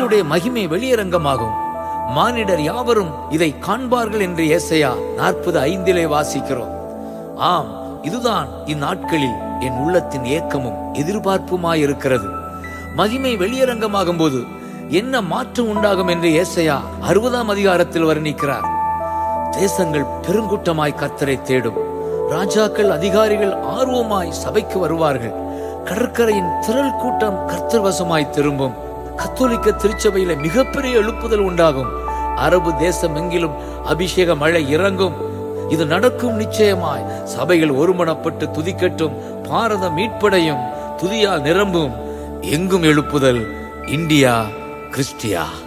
கர்த்தருடைய மகிமை வெளியரங்கமாகும் மானிடர் யாவரும் இதை காண்பார்கள் என்று ஏசையா நாற்பது ஐந்திலே வாசிக்கிறோம் ஆம் இதுதான் இந்நாட்களில் என் உள்ளத்தின் ஏக்கமும் எதிர்பார்ப்புமாயிருக்கிறது மகிமை வெளியரங்கமாகும் போது என்ன மாற்றம் உண்டாகும் என்று ஏசையா அறுபதாம் அதிகாரத்தில் வர்ணிக்கிறார் தேசங்கள் பெருங்கூட்டமாய் கர்த்தரை தேடும் ராஜாக்கள் அதிகாரிகள் ஆர்வமாய் சபைக்கு வருவார்கள் கடற்கரையின் திரள் கூட்டம் கர்த்தர் வசமாய் திரும்பும் கத்தோலிக்க திருச்சபையில மிகப்பெரிய எழுப்புதல் உண்டாகும் அரபு தேசம் எங்கிலும் அபிஷேக மழை இறங்கும் இது நடக்கும் நிச்சயமாய் சபைகள் ஒருமனப்பட்டு துதிக்கட்டும் பாரதம் மீட்படையும் துதியால் நிரம்பும் எங்கும் எழுப்புதல் இந்தியா கிறிஸ்டியா